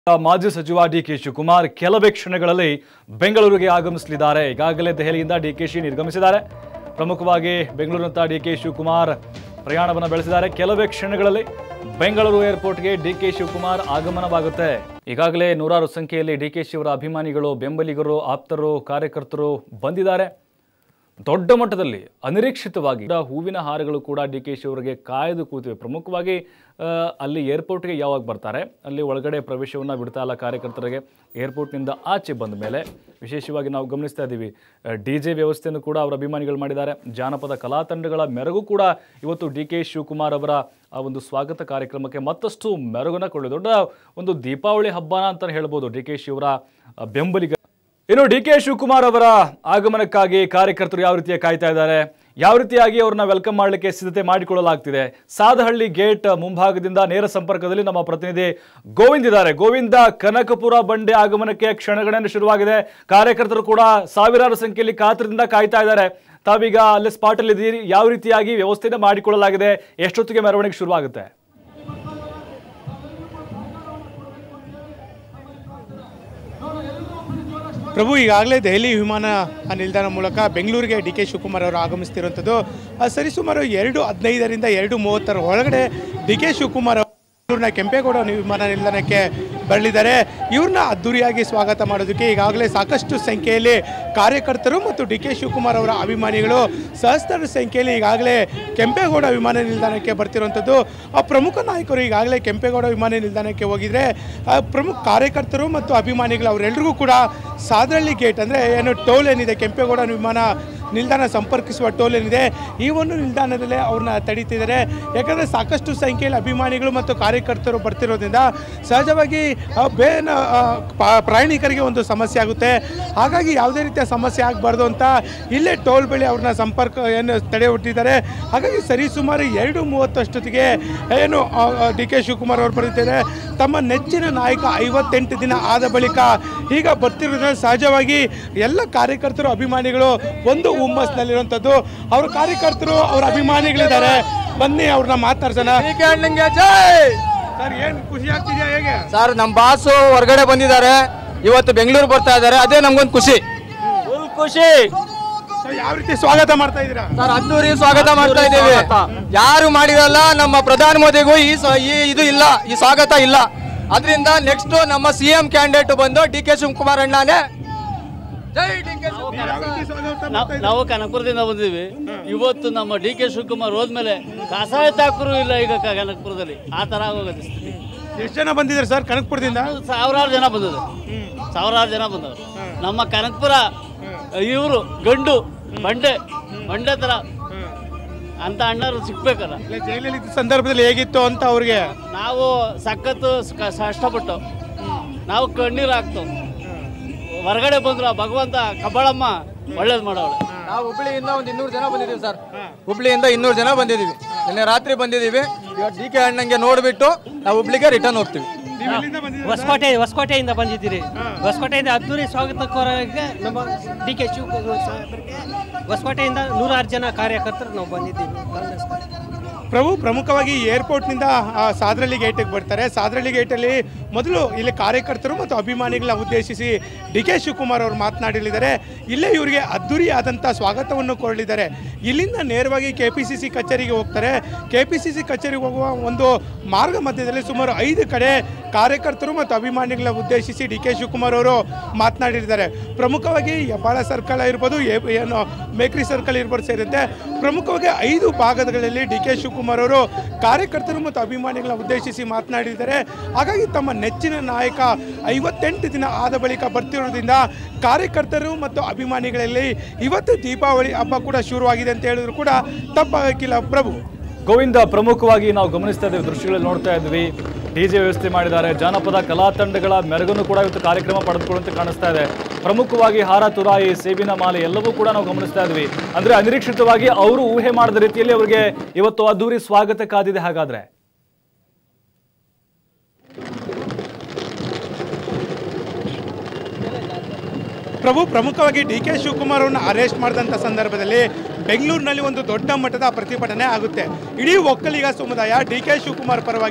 ಮಾಜಿ ಸಚಿವ D K Shivakumar ಕೆಲವೇ ಕ್ಷಣಗಳಲ್ಲಿ ಬೆಂಗಳೂರಿಗೆ ಆಗಮಿಸಲಿದ್ದಾರೆ ಈಗಾಗಲೇ ದೆಹಲಿಯಿಂದ ಡಿ ಕೆ ಶಿ ನಿರ್ಗಮಿಸಿದ್ದಾರೆ ಪ್ರಮುಖವಾಗಿ ಬೆಂಗಳೂರಿನತ್ತ ಡಿ ಕೆ ಶಿವಕುಮಾರ್ ಪ್ರಯಾಣವನ್ನು ಬೆಳೆಸಿದ್ದಾರೆ ಕೆಲವೇ ಕ್ಷಣಗಳಲ್ಲಿ ಬೆಂಗಳೂರು ಏರ್ಪೋರ್ಟ್ಗೆ ಡಿ ಕೆ ಶಿವಕುಮಾರ್ ಆಗಮನವಾಗುತ್ತೆ ಈಗಾಗಲೇ ನೂರಾರು ಸಂಖ್ಯೆಯಲ್ಲಿ ಡಿ ಕೆ ಶಿವರ ಅಭಿಮಾನಿಗಳು ಬೆಂಬಲಿಗರು ಆಪ್ತರು ಕಾರ್ಯಕರ್ತರು ಬಂದಿದ್ದಾರೆ ದೊಡ್ಡ ಮಟ್ಟದಲ್ಲಿ ಅನಿರೀಕ್ಷಿತವಾಗಿ ಕೂಡ ಹೂವಿನ ಹಾರಗಳು ಕೂಡ ಡಿ ಕೆ ಶಿ ಅವರಿಗೆ ಕಾಯ್ದು ಕೂತಿವೆ ಪ್ರಮುಖವಾಗಿ ಆ, ಅಲ್ಲಿ ಏರ್ಪೋರ್ಟ್ಗೆ ಯಾವಾಗ ಬರ್ತಾರೆ ಅಲ್ಲಿ ಒಳಗಡೆ ಪ್ರವೇಶವನ್ನು ಬಿಡ್ತಾ ಇಲ್ಲ ಕಾರ್ಯಕರ್ತರಿಗೆ ಏರ್ಪೋರ್ಟ್ನಿಂದ ಆಚೆ ಬಂದ ಮೇಲೆ ವಿಶೇಷವಾಗಿ ನಾವು ಗಮನಿಸ್ತಾ ಇದ್ದೀವಿ ಡಿ ಜೆ ವ್ಯವಸ್ಥೆಯನ್ನು ಕೂಡ ಅವರ ಅಭಿಮಾನಿಗಳು ಮಾಡಿದ್ದಾರೆ ಜಾನಪದ ಕಲಾ ತಂಡಗಳ ಮೆರಗು ಕೂಡ ಇವತ್ತು ಡಿ ಕೆ ಶಿವಕುಮಾರ್ ಅವರ ಆ ಒಂದು ಸ್ವಾಗತ ಕಾರ್ಯಕ್ರಮಕ್ಕೆ ಮತ್ತಷ್ಟು ಮೆರುಗನ್ನ ಕೊಳ್ಳಿ ದೊಡ್ಡ ಒಂದು ದೀಪಾವಳಿ ಹಬ್ಬನ ಅಂತ ಹೇಳ್ಬೋದು ಡಿ ಕೆ ಶಿವರ ಆ, ಬೆಂಬಲಿಗ ಇನ್ನು ಡಿ ಕೆ ಶಿವಕುಮಾರ್ ಅವರ ಆಗಮನಕ್ಕಾಗಿ ಕಾರ್ಯಕರ್ತರು ಯಾವ ರೀತಿಯ ಕಾಯ್ತಾ ಇದ್ದಾರೆ ಯಾವ ರೀತಿಯಾಗಿ ಅವ್ರನ್ನ ವೆಲ್ಕಮ್ ಮಾಡಲಿಕ್ಕೆ ಸಿದ್ಧತೆ ಮಾಡಿಕೊಳ್ಳಲಾಗ್ತಿದೆ ಸಾದಹಳ್ಳಿ ಗೇಟ್ ಮುಂಭಾಗದಿಂದ ನೇರ ಸಂಪರ್ಕದಲ್ಲಿ ನಮ್ಮ ಪ್ರತಿನಿಧಿ ಗೋವಿಂದ್ ಇದ್ದಾರೆ ಗೋವಿಂದ ಕನಕಪುರ ಬಂಡೆ ಆಗಮನಕ್ಕೆ ಕ್ಷಣಗಣನೆ ಶುರುವಾಗಿದೆ ಕಾರ್ಯಕರ್ತರು ಕೂಡ ಸಾವಿರಾರು ಸಂಖ್ಯೆಯಲ್ಲಿ ಕಾತರದಿಂದ ಕಾಯ್ತಾ ಇದ್ದಾರೆ ತಾವೀಗ ಅಲ್ಲಿ ಸ್ಪಾಟ್ ಅಲ್ಲಿ ಇದ್ದೀರಿ ಯಾವ ರೀತಿಯಾಗಿ ವ್ಯವಸ್ಥೆನ ಮಾಡಿಕೊಳ್ಳಲಾಗಿದೆ ಎಷ್ಟೊತ್ತಿಗೆ ಮೆರವಣಿಗೆ ಶುರುವಾಗುತ್ತೆ ಪ್ರಭು ಈಗಾಗಲೇ ದೆಹಲಿ ವಿಮಾನ ನಿಲ್ದಾಣ ಮೂಲಕ ಬೆಂಗಳೂರಿಗೆ ಡಿ ಕೆ ಶಿವಕುಮಾರ್ ಅವರು ಆಗಮಿಸ್ತಿರುವಂಥದ್ದು ಆ, ಸರಿಸುಮಾರು ಎರಡು ಹದಿನೈದರಿಂದ ಎರಡು ಮೂವತ್ತರ ಒಳಗಡೆ ಡಿ ಕೆ ಶಿವಕುಮಾರ್ ಅವರು ಬೆಂಗಳೂರಿನ ಕೆಂಪೇಗೌಡ ವಿಮಾನ ನಿಲ್ದಾಣಕ್ಕೆ ಬರಲಿದ್ದಾರೆ ಇವ್ರನ್ನ ಅದ್ದೂರಿಯಾಗಿ ಸ್ವಾಗತ ಮಾಡೋದಕ್ಕೆ ಈಗಾಗಲೇ ಸಾಕಷ್ಟು ಸಂಖ್ಯೆಯಲ್ಲಿ ಕಾರ್ಯಕರ್ತರು ಮತ್ತು ಡಿ ಕೆ ಶಿವಕುಮಾರ್ ಅವರ ಅಭಿಮಾನಿಗಳು ಸಹಸ್ರಾರು ಸಂಖ್ಯೆಯಲ್ಲಿ ಈಗಾಗಲೇ ಕೆಂಪೇಗೌಡ ವಿಮಾನ ನಿಲ್ದಾಣಕ್ಕೆ ಬರ್ತಿರುವಂಥದ್ದು ಆ ಪ್ರಮುಖ ನಾಯಕರು ಈಗಾಗಲೇ ಕೆಂಪೇಗೌಡ ವಿಮಾನ ನಿಲ್ದಾಣಕ್ಕೆ ಹೋಗಿದ್ರೆ ಆ ಪ್ರಮುಖ ಕಾರ್ಯಕರ್ತರು ಮತ್ತು ಅಭಿಮಾನಿಗಳು ಅವರೆಲ್ಲರಿಗೂ ಕೂಡ ಸಾದ್ರಳ್ಳಿ ಗೇಟ್ ಅಂದರೆ ಏನು ಟೋಲ್ ಏನಿದೆ ಕೆಂಪೇಗೌಡ ವಿಮಾನ ನಿಲ್ದಾಣ ಸಂಪರ್ಕಿಸುವ ಟೋಲ್ ಏನಿದೆ ಈ ಒಂದು ನಿಲ್ದಾಣದಲ್ಲೇ ಅವ್ರನ್ನ ತಡೀತಿದ್ದಾರೆ ಯಾಕಂದರೆ ಸಾಕಷ್ಟು ಸಂಖ್ಯೆಯಲ್ಲಿ ಅಭಿಮಾನಿಗಳು ಮತ್ತು ಕಾರ್ಯಕರ್ತರು ಬರ್ತಿರೋದ್ರಿಂದ ಸಹಜವಾಗಿ ಆ, ಬೇನ ಆ, ಪ- ಪ್ರಯಾಣಿಕರಿಗೆ ಒಂದು ಸಮಸ್ಯೆ ಆಗುತ್ತೆ ಹಾಗಾಗಿ ಯಾವುದೇ ರೀತಿಯ ಸಮಸ್ಯೆ ಆಗಬಾರ್ದು ಅಂತ ಇಲ್ಲೇ ಟೋಲ್ ಬಳಿ ಅವ್ರನ್ನ ಸಂಪರ್ಕ ಏನು ತಡೆ ಹುಟ್ಟಿದ್ದಾರೆ ಹಾಗಾಗಿ ಸರಿಸುಮಾರು ಎರಡು ಮೂವತ್ತಷ್ಟೊತ್ತಿಗೆ ಏನು ಡಿ ಕೆ ಶಿವಕುಮಾರ್ ಅವರು ಬರೀತಾರೆ ತಮ್ಮ ನೆಚ್ಚಿನ ನಾಯಕ ಐವತ್ತೆಂಟು ದಿನ ಆದ ಬಳಿಕ ಈಗ ಬರ್ತಿರೋದ್ರಿಂದ ಸಹಜವಾಗಿ ಎಲ್ಲ ಕಾರ್ಯಕರ್ತರು ಅಭಿಮಾನಿಗಳು ಒಂದು ಹುಮ್ಮಸ್ನಲ್ಲಿರುವಂಥದ್ದು ಅವ್ರ ಕಾರ್ಯಕರ್ತರು ಅವ್ರ ಅಭಿಮಾನಿಗಳಿದ್ದಾರೆ ಬನ್ನಿ ಅವ್ರನ್ನ ಮಾತಾಡ್ಸೋಣ ಸರ್ ಏನು ಖುಷಿ ಆಗ್ತಿದೆಯಾ ಹೇಗೆ ಸರ್ ನಮ್ಮ ಬಾಸು ಹೊರಗಡೆ ಬಂದಿದ್ದಾರೆ ಇವತ್ತು ಬೆಂಗಳೂರು ಬರ್ತಾ ಇದ್ದಾರೆ ಅದೇ ನಮ್ಗೊಂದು ಖುಷಿ ಫುಲ್ ಖುಷಿ ಸರ್, ಯಾವ ರೀತಿ ಸ್ವಾಗತ ಮಾಡ್ತಾ ಇದ್ದೀರಾ ಸರ್ ಅದ್ದೂರಿ ಸ್ವಾಗತ ಮಾಡ್ತಾ ಇದ್ದೀವಿ ಯಾರು ಮಾಡಿರಲ್ಲ ನಮ್ಮ ಪ್ರಧಾನ ಮೋದಿಗೂ ಈ ಸ- ಈ ಇದು ಇಲ್ಲ ಈ ಸ್ವಾಗತ ಇಲ್ಲ ಅದರಿಂದ ನೆಕ್ಸ್ಟ್ ನಮ್ಮ ಸಿ ಎಂ ಕ್ಯಾಂಡಿಡೇಟ್ ಬಂದು ಡಿ ಕೆ ಶಿವಕುಮಾರ್ ಅಣ್ಣನೇ ಜೈ ಡಿ ಕೆ ಯಾವ ರೀತಿ ಸ್ವಾಗತ ಮಾಡ್ತಾ ನಾವು ಇದ್ದೀರಾ? ನಾವು ಕನಕಪುರದಿಂದ ಬಂದಿವಿ ಇವತ್ತು ನಮ್ಮ ಡಿ ಕೆ ಶಿವಕುಮಾರ್ ಹೋದ್ಮೇಲೆ ಕಸಾಯ ತಾಕರು ಇಲ್ಲ ಈಗ ಕ- ಕನಕಪುರದಲ್ಲಿ ಆ ತರ ಆಗೋಗುತ್ತೆ ಸ್ಥಿತಿ ಎಷ್ಟು ಜನ ಬಂದಿದ್ದಾರೆ ಸರ್ ಕನಕಪುರದಿಂದ ಸಾವಿರಾರು ಜನ ಬಂದದ ಸಾವಿರಾರು ಜನ ಬಂದವರು ನಮ್ಮ ಕನಕಪುರ ಇವರು ಗಂಡು ಬಂಡೆ ಬಂಡೆ ತರ ಅಂತ ಅಣ್ಣರು ಸಿಗ್ಬೇಕಲ್ಲ ಇಲ್ಲ, ಜೈಲಲ್ಲಿ ಇದ್ದ ಸಂದರ್ಭದಲ್ಲಿ ಹೇಗಿತ್ತು ಅಂತ ಅವ್ರಿಗೆ ನಾವು ಸಖತ್ತು ಕ- ಕಷ್ಟಪಟ್ಟು ನಾವು ಕಣ್ಣೀರು ಹಾಕ್ತು ಹೊರಗಡೆ ಬಂದ್ರು ಆ ಭಗವಂತ ಕಬ್ಬಾಳಮ್ಮ ಒಳ್ಳೇದು ಮಾಡೋಳು ನಾವು ಹುಬ್ಳಿಯಿಂದ ಒಂದು ಇನ್ನೂರು ಜನ ಬಂದಿದ್ದೀವಿ ಸರ್ ಹುಬ್ಳಿಯಿಂದ ಇನ್ನೂರು ಜನ ಬಂದಿದ್ದೀವಿ ನಿನ್ನೆ ರಾತ್ರಿ ಬಂದಿದ್ದೀವಿ ಇವತ್ತು ಡಿ ಕೆ ಅಣ್ಣಂಗೆ ನೋಡಿಬಿಟ್ಟು ನಾವು ಹುಬ್ಳಿಗೆ ರಿಟರ್ನ್ ಹೋಗ್ತೀವಿ ನೀವು ಎಲ್ಲಿಂದ ಬಂದಿದ್ದೀರಾ ಹೊಸಕೋಟೆ ಹೊಸಕೋಟೆಯಿಂದ ಬಂದಿದ್ದೀರಿ ಹೊಸಕೋಟೆಯಿಂದ ಅದ್ದೂರಿ ಸ್ವಾಗತ ಕೋರಕ್ಕೆ ನಮ್ಮ ಡಿ ಕೆ ಶಿವಕುಮಾರ್ ಸಾಹೇಬರಿಗೆ ಹೊಸಕೋಟೆಯಿಂದ ನೂರಾರು ಜನ ಕಾರ್ಯಕರ್ತರು ನಾವು ಬಂದಿದ್ದೀವಿ ಕಾಂಗ್ರೆಸ್ ಪ್ರಭು ಪ್ರಮುಖವಾಗಿ ಏರ್ಪೋರ್ಟ್ನಿಂದ ಆ, ಸಾದ್ರಳ್ಳಿ ಗೇಟಿಗೆ ಬರ್ತಾರೆ ಸಾದ್ರಳ್ಳಿ ಗೇಟಲ್ಲಿ ಮೊದಲು ಇಲ್ಲಿ ಕಾರ್ಯಕರ್ತರು ಮತ್ತು ಅಭಿಮಾನಿಗಳನ್ನ ಉದ್ದೇಶಿಸಿ ಡಿ ಕೆ ಶಿವಕುಮಾರ್ ಅವರು ಮಾತನಾಡಲಿದ್ದಾರೆ ಇಲ್ಲೇ ಇವರಿಗೆ ಅದ್ದೂರಿಯಾದಂಥ ಸ್ವಾಗತವನ್ನು ಕೋರಲಿದ್ದಾರೆ ಇಲ್ಲಿಂದ ನೇರವಾಗಿ ಕೆ ಪಿ ಸಿ ಸಿ ಕಚೇರಿಗೆ ಹೋಗ್ತಾರೆ ಕೆ ಪಿ ಸಿ ಸಿ ಕಚೇರಿಗೆ ಹೋಗುವ ಒಂದು ಮಾರ್ಗ ಮಧ್ಯದಲ್ಲಿ ಸುಮಾರು ಐದು ಕಡೆ ಕಾರ್ಯಕರ್ತರು ಮತ್ತು ಅಭಿಮಾನಿಗಳ ಉದ್ದೇಶಿಸಿ ಡಿ ಕೆ ಶಿವಕುಮಾರ್ ಅವರು ಮಾತನಾಡಿದ್ದಾರೆ ಪ್ರಮುಖವಾಗಿ ಹೆಬ್ಬಾಳ ಸರ್ಕಲ್ ಇರ್ಬೋದು ಏ- ಏನು ಮೇಕ್ರಿ ಸರ್ಕಲ್ ಇರ್ಬೋದು ಸೇರಿದಂತೆ ಪ್ರಮುಖವಾಗಿ ಐದು ಭಾಗಗಳಲ್ಲಿ ಡಿ ಕೆ ಶಿವಕುಮಾರ್ ಅವರು ಕಾರ್ಯಕರ್ತರು ಮತ್ತು ಅಭಿಮಾನಿಗಳ ಉದ್ದೇಶಿಸಿ ಮಾತನಾಡಿದ್ದಾರೆ ಹಾಗಾಗಿ ತಮ್ಮ ನೆಚ್ಚಿನ ನಾಯಕ ಐವತ್ತೆಂಟು ದಿನ ಆದ ಬಳಿಕ ಬರ್ತಿರೋದ್ರಿಂದ ಕಾರ್ಯಕರ್ತರು ಮತ್ತು ಅಭಿಮಾನಿಗಳಲ್ಲಿ ಇವತ್ತು ದೀಪಾವಳಿ ಹಬ್ಬ ಕೂಡ ಶುರುವಾಗಿದೆ ಅಂತ ಹೇಳಿದ್ರು ಕೂಡ ತಪ್ಪಾಗಿಲ್ಲ ಪ್ರಭು ಗೋವಿಂದ ಪ್ರಮುಖವಾಗಿ ನಾವು ಗಮನಿಸ್ತಾ ಇದ್ದೀವಿ ದೃಶ್ಯಗಳಲ್ಲಿ ನೋಡ್ತಾ ಇದ್ವಿ ಡಿ ಜೆ ವ್ಯವಸ್ಥೆ ಮಾಡಿದ್ದಾರೆ ಜಾನಪದ ಕಲಾ ತಂಡಗಳ ಮೆರಗನ್ನು ಕೂಡ ಇವತ್ತು ಕಾರ್ಯಕ್ರಮ ಪಡೆದುಕೊಳ್ಳುವಂತೆ ಕಾಣಿಸ್ತಾ ಇದೆ ಪ್ರಮುಖವಾಗಿ ಹಾರ ತುರಾಯಿ ಸೇಬಿನ ಮಾಲೆ ಎಲ್ಲವೂ ಕೂಡ ನಾವು ಗಮನಿಸ್ತಾ ಇದ್ವಿ ಅಂದ್ರೆ ಅನಿರೀಕ್ಷಿತವಾಗಿ ಅವರು ಊಹೆ ಮಾಡದ ರೀತಿಯಲ್ಲಿ ಅವರಿಗೆ ಇವತ್ತು ಅದ್ದೂರಿ ಸ್ವಾಗತ ಕಾದಿದೆ ಹಾಗಾದ್ರೆ ಪ್ರಭು ಪ್ರಮುಖವಾಗಿ ಡಿ ಕೆ ಶಿವಕುಮಾರ್ ಅವರನ್ನ ಅರೆಸ್ಟ್ ಮಾಡಿದಂಥ ಸಂದರ್ಭದಲ್ಲಿ ಬೆಂಗಳೂರಿನಲ್ಲಿ ಒಂದು ದೊಡ್ಡ ಮಟ್ಟದ ಪ್ರತಿಭಟನೆ ಆಗುತ್ತೆ ಇಡೀ ಒಕ್ಕಲಿಗ ಸಮುದಾಯ ಡಿ ಕೆ ಶಿವಕುಮಾರ್ ಪರವಾಗಿ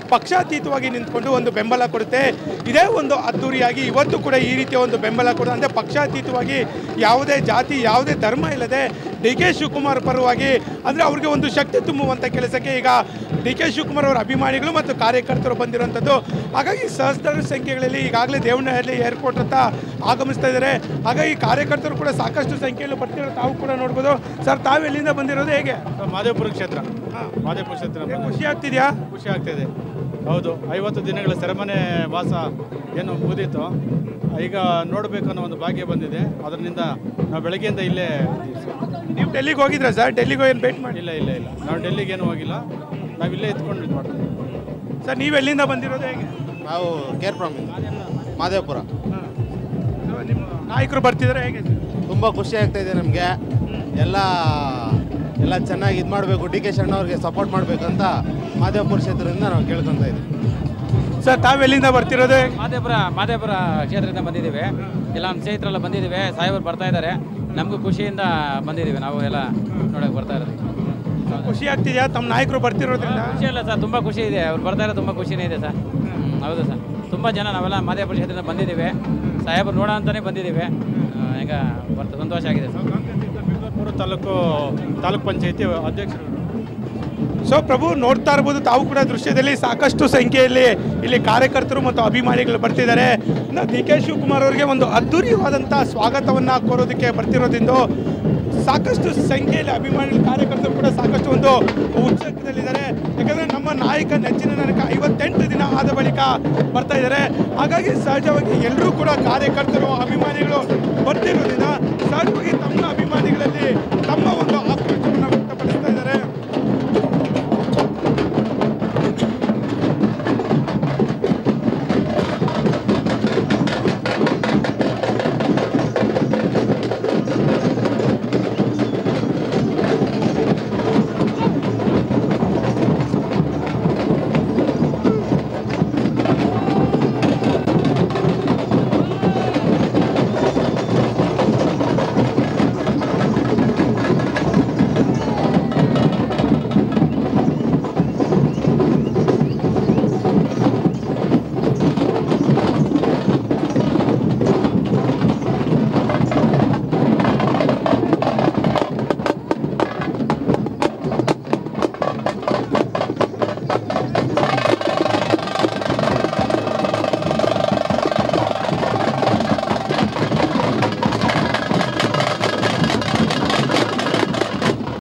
ಪಕ್ಷಾತೀತವಾಗಿ ನಿಂತ್ಕೊಂಡು ಒಂದು ಬೆಂಬಲ ಕೊಡುತ್ತೆ ಇದೇ ಒಂದು ಅದ್ದೂರಿಯಾಗಿ ಇವತ್ತು ಕೂಡ ಈ ರೀತಿಯ ಒಂದು ಬೆಂಬಲ ಕೊಡ ಅಂದರೆ ಪಕ್ಷಾತೀತವಾಗಿ ಯಾವುದೇ ಜಾತಿ ಯಾವುದೇ ಧರ್ಮ ಇಲ್ಲದೆ ಡಿ ಕೆ ಶಿವಕುಮಾರ್ ಪರವಾಗಿ ಅಂದರೆ ಅವ್ರಿಗೆ ಒಂದು ಶಕ್ತಿ ತುಂಬುವಂಥ ಕೆಲಸಕ್ಕೆ ಈಗ ಡಿ ಕೆ ಶಿವಕುಮಾರ್ ಅವರ ಅಭಿಮಾನಿಗಳು ಮತ್ತು ಕಾರ್ಯಕರ್ತರು ಬಂದಿರುವಂಥದ್ದು ಹಾಗಾಗಿ ಸಹಸ್ರಾರು ಸಂಖ್ಯೆಗಳಲ್ಲಿ ಈಗಾಗಲೇ ದೇವನಹಳ್ಳಿ ಏರ್ಪೋರ್ಟ್ ಹತ್ರ ಆಗಮಿಸ್ತಾ ಇದ್ದಾರೆ ಹಾಗಾಗಿ ಕಾರ್ಯಕರ್ತರು ಕೂಡ ಸಾಕಷ್ಟು ಸಂಖ್ಯೆಯಲ್ಲಿ ಬರ್ತಿರೋ ತಾವು ಕೂಡ ನೋಡ್ಬೋದು ಸರ್ ತಾವು ಎಲ್ಲಿಂದ ಬಂದಿರೋದು ಹೇಗೆ ಮಾದೇವಪುರ ಕ್ಷೇತ್ರ ಮಾದೇವಪುರ ಕ್ಷೇತ್ರ ಏನ್ ಖುಷಿ ಆಗ್ತಿದ್ಯಾ ಖುಷಿ ಆಗ್ತಿದೆ ಹೌದು ಐವತ್ತು ದಿನಗಳ ಸೆರೆಮನೆ ವಾಸ ಏನು ಮುಗಿದಿತ್ತು ಈಗ ನೋಡಬೇಕು ಅನ್ನೋ ಒಂದು ಭಾಗ್ಯ ಬಂದಿದೆ ಅದರಿಂದ ನಾವು ಬೆಳಗ್ಗೆಯಿಂದ ಇಲ್ಲೇ ಇದ್ದೀವಿ ಸರ್. ನೀವು ಡೆಲ್ಲಿಗೆ ಹೋಗಿದ್ರಾ ಸರ್ ಡೆಲ್ಲಿಗೆ ಏನು ಭೇಟಿ ಮಾಡಿ ಇಲ್ಲ ಇಲ್ಲ ಇಲ್ಲ ನಾವು ಡೆಲ್ಲಿಗೆ ಏನು ಹೋಗಿಲ್ಲ ನಾವು ಇಲ್ಲೇ ಎತ್ಕೊಂಡು ಇದು ಮಾಡ್ತೀವಿ ಸರ್ ನೀವು ಎಲ್ಲಿಂದ ಬಂದಿರೋದು ಹೇಗೆ ನಾವು ಕೇರ್ ಫ್ರಮ್ ಮಾದೇವಪುರ ನಿಮ್ಮ ನಾಯಕರು ಬರ್ತಿದ್ದಾರೆ ಹೇಗೆ ಸರ್ ತುಂಬ ಖುಷಿ ಆಗ್ತಾ ಇದೆ ನಮಗೆ ಎಲ್ಲ ಎಲ್ಲ ಚೆನ್ನಾಗಿ ಇದು ಮಾಡಬೇಕು ಡಿ ಕೆ ಶಣ್ಣವ್ರಿಗೆ ಸಪೋರ್ಟ್ ಮಾಡಬೇಕಂತ ಮಾದೇವಪುರ ಕ್ಷೇತ್ರದಿಂದ ನಾವು ಕೇಳ್ಕೊತಾ ಇದ್ದೀವಿ ಸರ್ ತಾವು ಎಲ್ಲಿಂದ ಬರ್ತಿರೋದು ಹೇಗೆ? ಮಾದೇಪುರ ಮಾದೇಪುರ ಕ್ಷೇತ್ರದಿಂದ ಬಂದಿದ್ದೀವಿ ಎಲ್ಲ ನಮ್ಮ ಸ್ನೇಹಿತರೆಲ್ಲ ಬಂದಿದ್ದೀವಿ ಸಾಹೇಬರು ಬರ್ತಾ ಇದ್ದಾರೆ ನಮಗೂ ಖುಷಿಯಿಂದ ಬಂದಿದ್ದೀವಿ ನಾವು ಎಲ್ಲ ನೋಡೋಕೆ ಬರ್ತಾ ಇರೋದು ಖುಷಿ ಆಗ್ತಿದ್ಯಾ ತಮ್ಮ ನಾಯಕರು ಬರ್ತಿರೋದ್ರಿಂದ ಖುಷಿ ಇಲ್ಲ ಸರ್ ತುಂಬ ಖುಷಿ ಇದೆ ಅವ್ರು ಬರ್ತಾ ಇರೋದು ತುಂಬ ಖುಷಿನೇ ಇದೆ ಸರ್ ಹ್ಮ್, ಹೌದು ಸರ್ ತುಂಬ ಜನ ನಾವೆಲ್ಲ ಮಾದೇಪುರ ಕ್ಷೇತ್ರದಿಂದ ಬಂದಿದ್ದೀವಿ ಸಾಹೇಬರು ನೋಡೋ ಅಂತಲೇ ಬಂದಿದ್ದೀವಿ ಆ, ಈಗ ಬರ್ತಾ ಸಂತೋಷ ಆಗಿದೆ ಸರ್ ಮೂರು ತಾಲೂಕು ತಾಲೂಕ್ ಪಂಚಾಯತಿ ಅಧ್ಯಕ್ಷರು ಸೊ ಪ್ರಭು ನೋಡ್ತಾ ಇರ್ಬೋದು ತಾವು ಕೂಡ ದೃಶ್ಯದಲ್ಲಿ ಸಾಕಷ್ಟು ಸಂಖ್ಯೆಯಲ್ಲಿ ಇಲ್ಲಿ ಕಾರ್ಯಕರ್ತರು ಮತ್ತು ಅಭಿಮಾನಿಗಳು ಬರ್ತಿದ್ದಾರೆ ಡಿ ಕೆ ಶಿವಕುಮಾರ್ ಅವರಿಗೆ ಒಂದು ಅದ್ದೂರಿಯಾದಂಥ ಸ್ವಾಗತವನ್ನು ಕೋರೋದಕ್ಕೆ ಬರ್ತಿರೋದ್ರಿಂದ ಸಾಕಷ್ಟು ಸಂಖ್ಯೆಯಲ್ಲಿ ಅಭಿಮಾನಿಗಳು ಕಾರ್ಯಕರ್ತರು ಕೂಡ ಸಾಕಷ್ಟು ಒಂದು ಉತ್ಸುಕದಲ್ಲಿದ್ದಾರೆ ಯಾಕಂದರೆ ನಮ್ಮ ನಾಯಕ ನೆಚ್ಚಿನ ನಾಯಕ ಐವತ್ತೆಂಟು ದಿನ ಆದ ಬಳಿಕ ಬರ್ತಾ ಇದ್ದಾರೆ ಹಾಗಾಗಿ ಸಹಜವಾಗಿ ಎಲ್ಲರೂ ಕೂಡ ಕಾರ್ಯಕರ್ತರು ಅಭಿಮಾನಿಗಳು ಬರ್ತಿರೋದ್ರಿಂದ ಸಹಜವಾಗಿ ತಮ್ಮ ಅಭಿಮಾನಿಗಳಲ್ಲಿ